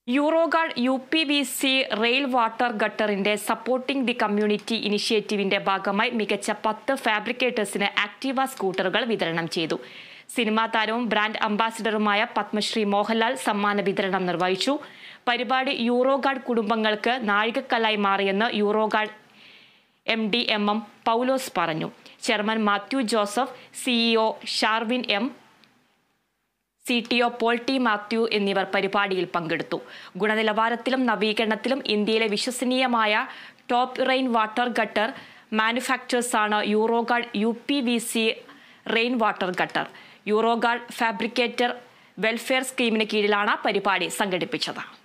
Euroguard U P V C rain water ഗട്ടറിന്റെ supporting the community ഇനിഷ്യേറ്റീവിന്റെ ഭാഗമായി മികച്ച പത്ത് ഫാബ്രിക്കേറ്റേഴ്സിന് ആക്റ്റീവ സ്കൂട്ടറുകൾ വിതരണം ചെയ്തു സിനിമാ താരവും ബ്രാൻഡ് അംബാസിഡറുമായ പത്മശ്രീ മോഹൻലാൽ സമ്മാന വിതരണം നിർവഹിച്ചു പരിപാടി യൂറോഗാർഡ് കുടുംബങ്ങൾക്ക് നാഴികക്കല്ലായി മാറിയെന്ന് Euroguard M D M M Paulose പറഞ്ഞു chairman Mathew Joseph CEO Sharvin M C T O Paul T Mathew എന്നിവർ പരിപാടിയിൽ പങ്കെടുത്തു ഗുണനിലവാരത്തിലും നവീകരണത്തിലും ഇന്ത്യയിലെ വിശ്വസനീയമായ ടോപ്പ് റെയിൻ വാട്ടർ ഗട്ടർ മാനുഫാക്ചേഴ്സാണ് Euroguard U P V C rain water gutter Euroguard fabricator welfare സ്കീമിന് കീഴിലാണ് പരിപാടി സംഘടിപ്പിച്ചത്